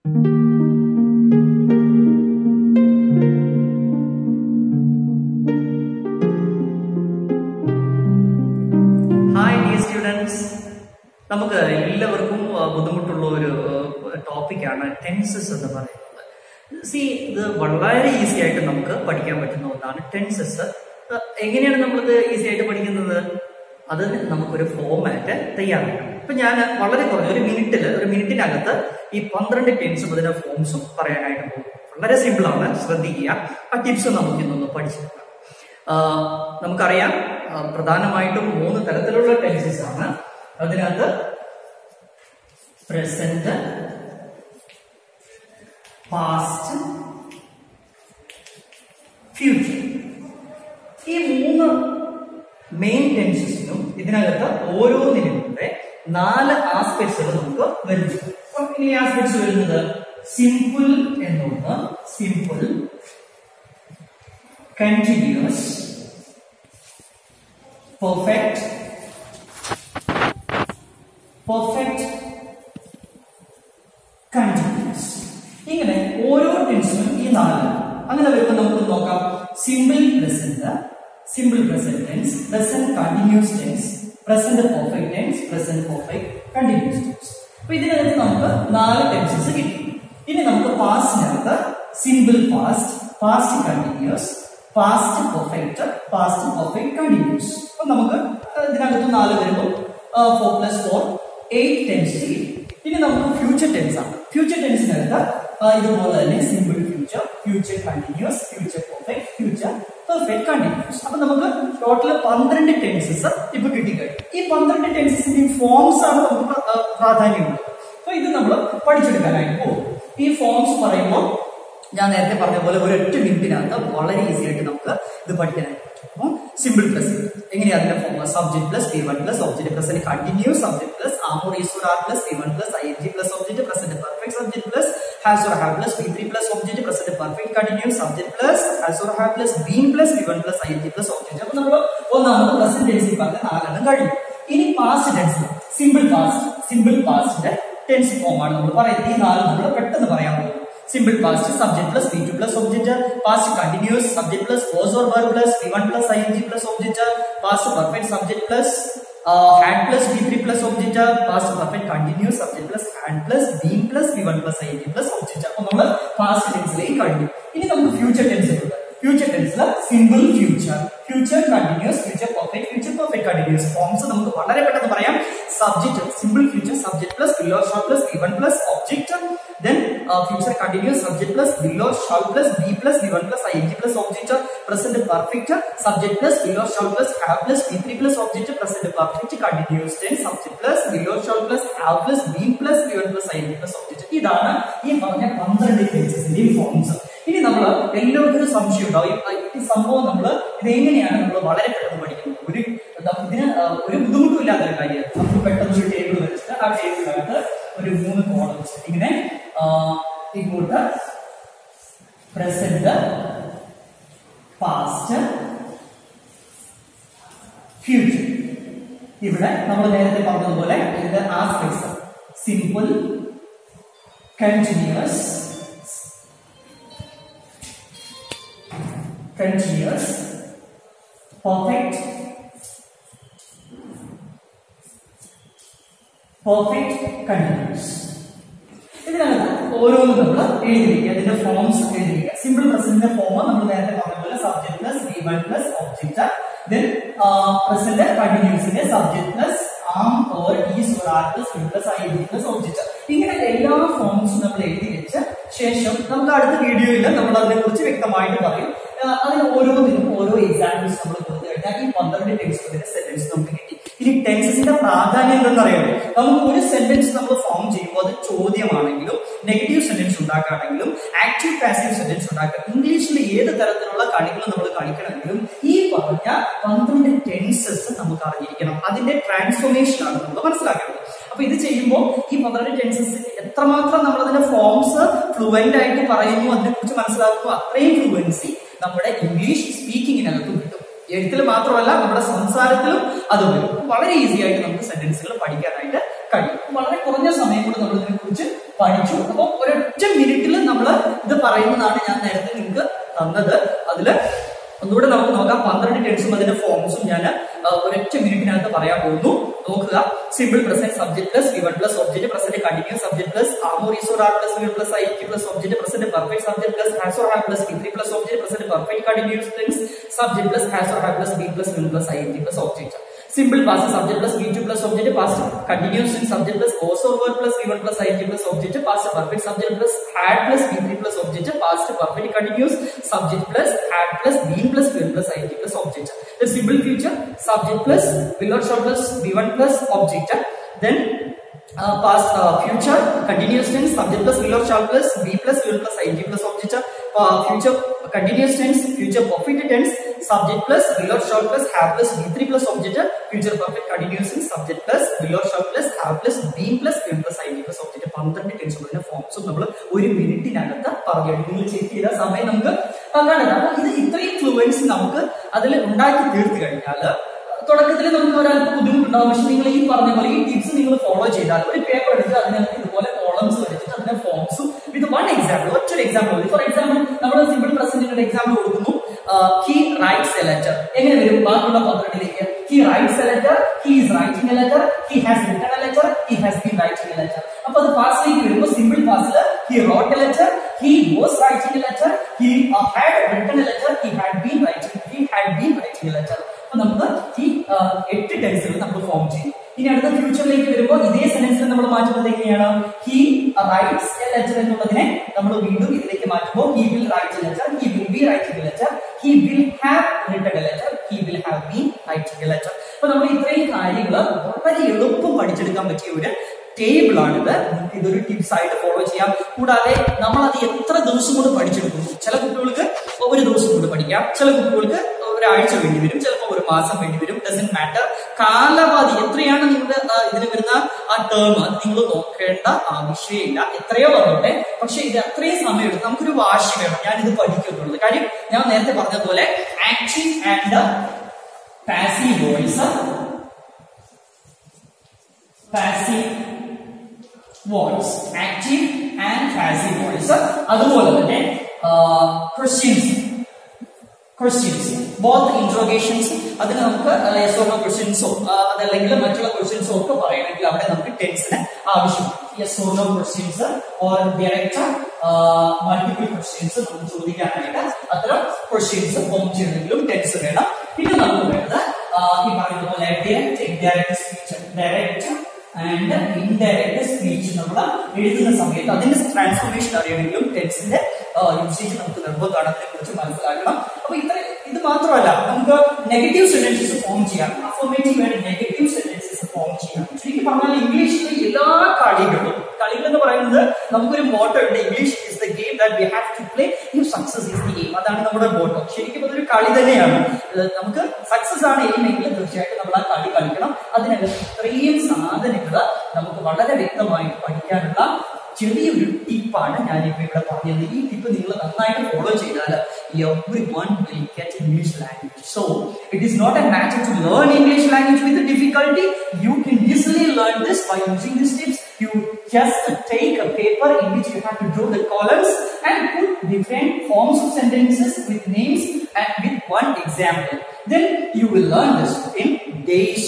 Hi dear students നമുക്ക് എല്ലാവർക്കും ആ, ബുദ്ധിമുട്ടുള്ള ഒരു ടോപ്പിക്കാണ് ടെൻസസ് എന്ന് പറയുന്നത് സി ഇത് വളരെ ഈസി ആയിട്ട് നമുക്ക് പഠിക്കാൻ പറ്റുന്ന ഒന്നാണ് ടെൻസസ് എങ്ങനെയാണ് നമ്മളിത് ഈസി ആയിട്ട് പഠിക്കുന്നത് അത് നമുക്കൊരു ഫോമാറ്റ് തയ്യാറാക്കണം ഇപ്പൊ ഞാൻ വളരെ കുറഞ്ഞ ഒരു മിനിറ്റിൽ ഒരു മിനിറ്റിനകത്ത് ഈ പന്ത്രണ്ട് ടെൻസും അതിന്റെ ഫോംസും പറയാനായിട്ട് പോകും വളരെ സിമ്പിൾ ആണ് ശ്രദ്ധിക്കുക ആ ടിപ്സ് നമുക്ക് ഇന്നൊന്ന് പഠിച്ചെടുക്കാം ആ, നമുക്കറിയാം ആ, പ്രധാനമായിട്ടും മൂന്ന് തരത്തിലുള്ള ടെൻസസ് ആണ് അതിനകത്ത് പ്രസന്റ് പാസ്റ്റ് ഫ്യൂച്ചർ ഈ മൂന്ന് മെയിൻ ടെൻസസിനും ഇതിനകത്ത് ഓരോന്നിനും കൂടെ നാല് ആസ്പെക്ട്സുകൾ നമുക്ക് വരുന്നു അപ്പൊ ഇനി ആസ്പെക്ട്സ് വരുന്നത് സിമ്പിൾ എന്നൊന്ന് simple continuous, perfect, perfect, continuous. ഇങ്ങനെ ഓരോ ടെൻസിനും ഈ നാല് അങ്ങനെ വരുമ്പോൾ നമുക്ക് നോക്കാം simple present simple present tense present continuous tense present perfect tense present perfect continuous tense അപ്പൊ ഇതിനകത്ത് നമുക്ക് നാല് ടെൻസസ് കിട്ടി ഇനി നമുക്ക് പാസ്റ്റിനകത്ത് simple past past continuous past perfect past perfect continuous അപ്പൊ നമുക്ക് ഇതിനകത്ത് നാല് വരുമ്പോൾ four plus four eight tense ഇനി നമുക്ക് ഫ്യൂച്ചർ ടെൻസ് ആണ് ഫ്യൂച്ചർ ടെൻസിനകത്ത് ഇതുപോലെ തന്നെ simple future future continuous future perfect future perfect continuous അപ്പൊ നമുക്ക് ടോട്ടൽ പന്ത്രണ്ട് ടെൻസസ് ഇപ്പൊ കിട്ടിക്കഴിഞ്ഞു ഈ പന്ത്രണ്ട് ടെൻസസിന്റെ ഫോംസ് ആണ് നമുക്ക് പ്ര- ആ, പ്രാധാന്യമുള്ളത് അപ്പൊ ഇത് നമ്മൾ പഠിച്ചെടുക്കാനായിട്ട് പോകും ഈ ഫോംസ് പറയുമ്പോൾ ഞാൻ നേരത്തെ പറഞ്ഞ പോലെ ഒരു ഒറ്റ മിനിറ്റിനകത്ത് വളരെ ഈസി ആയിട്ട് നമുക്ക് ഇത് പഠിക്കാനായിട്ട് പറ്റും സിമ്പിൾ പ്രസന്റ് എങ്ങനെയാ അതിന്റെ form subject plus P one plus object present continuous subject plus am or is are plus P one plus I N G plus object present perfect subject plus has or have plus P three plus object present perfect continuous subject plus has or have plus been plus P one plus I N G plus object അപ്പൊ നമ്മൾ ഒന്നാമത് present ടെൻസിൽ പറഞ്ഞ നാലെണ്ണം കഴിഞ്ഞു ഇനി past tense simple past simple പാസ്റ്റിന്റെ tense form ആണ് നമ്മൾ പറയുന്നത് ഈ നാല് നമ്മൾ പെട്ടെന്ന് പറയാൻ പോകും simple past subject plus P two plus object past continuous subject plus was or verb plus P one plus I N G plus object past perfect subject plus had plus P three plus object past perfect continuous subject plus had plus been plus P one plus I N G plus object അപ്പൊ നമ്മൾ past ടെൻസിലേക്ക് കഴിഞ്ഞു ഇനി നമുക്ക് future tense ഉണ്ട് future ടെൻസിൽ simple future future continuous future perfect future perfect continuous forms നമുക്ക് വളരെ പെട്ടെന്ന് പറയാം subject simple future subject plus will or shall plus P one plus object then future continuous subject plus will or shall plus be plus B one plus I G plus object present perfect subject plus will or shall plus have plus B three plus object present perfect continuous ten subject plus will or shall plus have plus be plus B one plus I G plus object ഇതാണ് ഈ പറഞ്ഞ പന്ത്രണ്ട് ടെൻസസിന്റെയും forms ഇനി നമ്മൾ എല്ലാവർക്കും ഒരു സംശയം ഉണ്ടാവും ഈ- ഈ സംഭവം നമ്മൾ ഇത് എങ്ങനെയാണ് നമ്മൾ വളരെ പെട്ടെന്ന് പഠിക്കുന്നത് ഒരു ന- ഇതിന് ആ, ഒരു ബുദ്ധിമുട്ടും ഇല്ലാത്തൊരു കാര്യം നമുക്ക് പെട്ടെന്ന് ഒരു ടേബിൾ വെച്ചിട്ട് ആ ടേബിളിനകത്ത് ഒരു മൂന്ന് കോളംസ് ഇങ്ങനെ ആ, ഇങ്ങോട്ട് പ്രസന്റ് പാസ്റ്റ് ഫ്യൂച്ചർ ഇവിടെ നമ്മൾ നേരത്തെ പറഞ്ഞതുപോലെ ഇതിന്റെ aspects simple continuous continuous, perfect, perfect continuous. ഇതിനകത്ത് ഓരോന്നും നമ്മൾ എഴുതിയിരിക്കുക അതിന്റെ ഫോംസ് എഴുതിയിരിക്കുക സിമ്പിൾ പ്രസന്റിന്റെ ഫോം നമ്മൾ നേരത്തെ പറഞ്ഞ പോലെ subject plus V one plus object then present കണ്ടിന്യൂസിന്റെ subject plus am or is or are plus V plus I D plus object ഇങ്ങനെ എല്ലാ ഫോംസും നമ്മൾ എഴുതി വെച്ച ശേഷം നമുക്ക് അടുത്ത വീഡിയോയിൽ നമ്മൾ അതിനെ കുറിച്ച് വ്യക്തമായിട്ട് പറയും ആ, അതിന് ഓരോന്നിനും ഓരോ എക്സാമ്പിൾസ് നമ്മൾ കൊടുത്തു കഴിഞ്ഞാൽ ഈ പന്ത്രണ്ട് ടെൻസുകളുടെ സെന്റൻസ് നമുക്ക് കിട്ടി ഇനി ടെൻസസിന്റെ പ്രാധാന്യം എന്തെന്നറിയാമോ നമുക്ക് ഒരു സെന്റൻസ് നമ്മൾ ഫോം ചെയ്യുമ്പോൾ അത് ചോദ്യമാണെങ്കിലും നെഗറ്റീവ് സെന്റൻസ് ഉണ്ടാക്കുകയാണെങ്കിലും ആക്റ്റീവ് പാസീവ് സെന്റൻസ് ഉണ്ടാക്കുക ഇംഗ്ലീഷിൽ ഏത് തരത്തിലുള്ള കളികൾ നമ്മൾ കളിക്കണമെങ്കിലും ഈ പറഞ്ഞ പന്ത്രണ്ട് ടെൻസസ് നമുക്ക് അറിഞ്ഞിരിക്കണം അതിന്റെ ട്രാൻസ്ഫോർമേഷൻ ആണ് നമ്മൾ മനസ്സിലാക്കേണ്ടത് അപ്പൊ ഇത് ചെയ്യുമ്പോൾ ഈ പന്ത്രണ്ട് ടെൻസസ് എത്രമാത്രം നമ്മൾ അതിന്റെ ഫോംസ് ഫ്ലുവന്റ് ആയിട്ട് പറയുന്നു അതിനെ കുറിച്ച് മനസ്സിലാക്കുന്നു അത്രയും ഫ്ലുവൻസി നമ്മുടെ ഇംഗ്ലീഷ് സ്പീക്കിങ്ങിനകത്തും കിട്ടും എഴുത്തിൽ മാത്രമല്ല നമ്മുടെ സംസാരത്തിലും അത് വരും വളരെ ഈസി ആയിട്ട് നമുക്ക് സെന്റൻസുകൾ പഠിക്കാനായിട്ട് കഴിയും വളരെ കുറഞ്ഞ സമയം കൊണ്ട് നമ്മൾ ഇതിനെ കുറിച്ച് പഠിച്ചു അപ്പോൾ ഒരൊറ്റ ഒരൊറ്റ മിനിറ്റിൽ നമ്മൾ ഇത് പറയുന്നതാണ് ഞാൻ നേരത്തെ നിങ്ങൾക്ക് തന്നത് അതില് ഒന്നുകൂടെ നമുക്ക് നോക്കാം പന്ത്രണ്ട് ടെൻസും അതിന്റെ ഫോംസും ഞാൻ ഒരൊറ്റ മിനിറ്റിനകത്ത് പറയാൻ പോകുന്നു നോക്കുക simple present subject plus V one plus object present continuous subject plus am or is or are plus V plus I T plus object present perfect subject plus has or have plus V three plus object present perfect continuous tense subject plus has or have plus be plus V plus I T plus object Simple past subject plus V2 plus object past continuous tense subject plus also verb plus V1 plus IT plus object past perfect subject plus had plus V3 plus object past perfect continuous subject plus had plus been plus V1 plus IT plus object. The simple future subject plus will or shall plus V1 plus object. Then uh, past uh, future continuous tense subject plus will or shall plus V plus will plus ing plus object uh, future continuous tense future perfect tense subject plus will or shall plus have plus V3 plus object future perfect continuous tense subject plus will or shall plus have plus been plus will plus ing plus object പന്ത്രണ്ട് ടെൻസുകളുടെ ഫോംസും നമ്മൾ ഒരു മിനിറ്റിനകത്ത് പറഞ്ഞു നിങ്ങൾ check ചെയ്ത സമയം നമുക്ക് കണ്ടെത്താം അപ്പൊ ഇത് ഇത്രയും ഫ്ലുവൻസ് നമുക്ക് അതിൽ ഉണ്ടാക്കി തീർത്തു കഴിഞ്ഞാൽ തുടക്കത്തിൽ നമുക്ക് ഒരല്പം ബുദ്ധിമുട്ടുണ്ടാവും പക്ഷെ നിങ്ങൾ ഈ പറഞ്ഞ പോലെ ഈ ടിപ്സ് നിങ്ങൾ ഫോളോ ചെയ്താൽ ഒരു പേപ്പർ എടുത്ത് അതിനകത്ത് ഇതുപോലെ കോളംസ് വരച്ചിട്ട് അതിന്റെ ഫോംസും ഇത് വൺ എക്സാമ്പിൾ ഒറ്റൊരു എക്സാമ്പിൾ ഫോർ എക്സാമ്പിൾ നമ്മൾ സിമ്പിൾ പ്രസന്റിന്റെ എക്സാമ്പിൾ കൊടുക്കുന്നു ഹി റൈറ്റ്സ് എ ലെറ്റർ എങ്ങനെ വരും ബാക്കിയുള്ള പന്ത്രണ്ടിലേക്ക് he writes a letter he is writing a letter he has written a letter he has been writing a letter അപ്പൊ അത് പാസ്റ്റിലേക്ക് വരുമ്പോൾ സിമ്പിൾ പാസ്റ്റിൽ he wrote a letter he was writing a letter he had written a letter he had been writing he had been writing a letter അപ്പൊ നമുക്ക് ഈ എട്ട് ടെൻസുകൾ നമ്മൾ ഫോം ചെയ്യും ഇനി അടുത്ത ഫ്യൂച്ചറിലേക്ക് വരുമ്പോൾ ഇതേ സെന്റൻസിൽ നമ്മൾ മാറ്റുന്നത് എങ്ങനെയാണ് ഹി റൈറ്റ്സ് എ ലെറ്റർ എന്നുള്ളതിനെ നമ്മൾ വീണ്ടും ഇതിലേക്ക് മാറ്റുമ്പോൾ he will write a letter he will be writing a letter he will have written a letter he will have been writing a letter അപ്പൊ നമ്മൾ ഇത്രയും കാര്യങ്ങൾ വളരെ എളുപ്പം പഠിച്ചെടുക്കാൻ പറ്റിയ ഒരു ടേബിൾ ആണിത് നിങ്ങൾക്ക് ഇതൊരു ടിപ്സ് ആയിട്ട് ഫോളോ ചെയ്യാം കൂടാതെ നമ്മൾ അത് എത്ര ദിവസം കൊണ്ട് പഠിച്ചെടുക്കുന്നു ചില കുട്ടികൾക്ക് ഒരു ദിവസം കൊണ്ട് പഠിക്കാം ചില കുട്ടികൾക്ക് ഒരാഴ്ച വേണ്ടി വരും ചിലപ്പോൾ ഒരു മാസം വേണ്ടി വരും ഡസൻ മാറ്റർ കാലാവധി എത്രയാണ് നിങ്ങളുടെ ഇതിന് വരുന്ന ആ ടേം അത് നിങ്ങൾ നോക്കേണ്ട ആവശ്യമില്ല എത്രയോ വന്നോട്ടെ പക്ഷെ ഇത് അത്രയും സമയം എടുത്ത് നമുക്കൊരു വാശി വേണം ഞാൻ ഇത് പഠിക്കുന്നുള്ളത് കാര്യം ഞാൻ നേരത്തെ പറഞ്ഞതുപോലെ active and passive voice passive voice active and passive voice അതുപോലെ തന്നെ ക്വസ്റ്റ്യൻസ് ക്വസ്റ്റ്യൻസ് ബോത്ത് ഇന്ററോഗേഷൻസ് അതിന് നമുക്ക് യെസ് ഓർ നോ ക്വസ്റ്റ്യൻസോ അതല്ലെങ്കിൽ മറ്റുള്ള ക്വസ്റ്റ്യൻസോ ഒക്കെ പറയണമെങ്കിൽ അവിടെ നമുക്ക് ടെൻസിന് ആവശ്യമാണ് yes or no questions or direct multiple questions നമുക്ക് ചോദിക്കാനായിട്ട് അത്തരം ക്വസ്റ്റ്യൻസ് ഫോം ചെയ്യണമെങ്കിലും ടെൻസ് വേണം പിന്നെ നമുക്ക് വേണ്ടത് ഈ പറയുന്ന പോലെ direct indirect speech direct and indirect speech നമ്മൾ എഴുതുന്ന സമയത്ത് അതിന്റെ ട്രാൻസ്ഫോർമേഷൻ അറിയണമെങ്കിലും ടെൻസിന്റെ യൂസേജ് നമുക്ക് നിർബന്ധമാണ് അതിനെ കുറിച്ച് മനസ്സിലാക്കണം അപ്പൊ ഇത്ര ഇത് മാത്രമല്ല നമുക്ക് നെഗറ്റീവ് സെന്റൻസസ് ഫോം ചെയ്യാം affirmative and negative sentences form ചെയ്യാം ശരിക്കും പറഞ്ഞാൽ ഇംഗ്ലീഷിലെ എല്ലാ കളികളും കളികൾ എന്ന് പറയുന്നത് നമുക്കൊരു മോട്ടോ ഉണ്ട് English is the game that we have to play if success is the game അതാണ് നമ്മുടെ മോട്ടോ ശരിക്കും അതൊരു കളി തന്നെയാണ് നമുക്ക് സക്സസ് ആണ് എയിമെങ്കിൽ തീർച്ചയായിട്ടും നമ്മൾ ആ കളി കളിക്കണം അതിനകത്ത് ഇത്രയും സാധനങ്ങൾ നമുക്ക് വളരെ വ്യക്തമായിട്ട് പഠിക്കാനുള്ള ചെറിയൊരു ടിപ്പാണ് ഞാനിപ്പോ ഇവിടെ പറഞ്ഞത് ഈ ടിപ്പ് നിങ്ങൾ നന്നായിട്ട് ഫോളോ ചെയ്താൽ every one will get English language so it is not a matter to learn English language with difficulty you can easily learn this by using this tips you just take a paper in which you have to draw the columns and put different forms of sentences with names and with one example. Then you will learn this in days.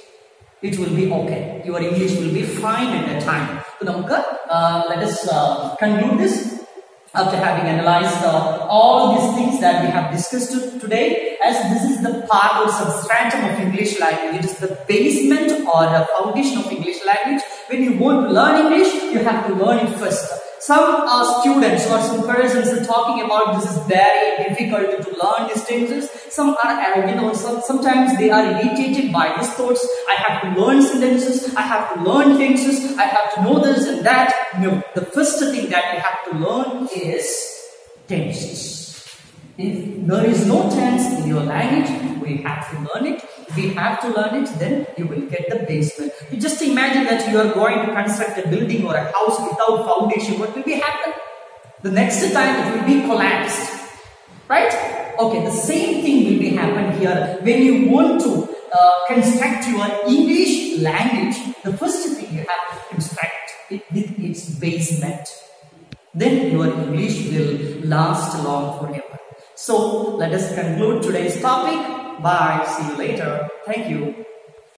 It will be okay. Your English will be fine at that time. So, നമുക്ക്, uh, let us uh, conclude this after having analyzed uh, all these things that we have discussed to- today as this is the part or substratum of English language. It is the basement or the foundation of English language. When you want to learn English, you have to learn it first. Some uh, students or some persons are talking about this is very difficult to learn these tenses. Some are arrogant or some, sometimes they are irritated by these thoughts. I have to learn sentences. I have to learn tenses. I have to know this and that. No, the first thing that you have to learn is tenses. If there is no tense in your language, we have to learn it. If we have to learn it, then you will get the basement. You just imagine that you are going to construct a building or a house without foundation. What will be happen? The next time it will be collapsed. Right? Okay, the same thing will be happen here. When you want to uh, construct your English language, the first thing you have to construct it with its basement. then your English will last long forever. So let us conclude today's topic. Bye. See you later. Thank you.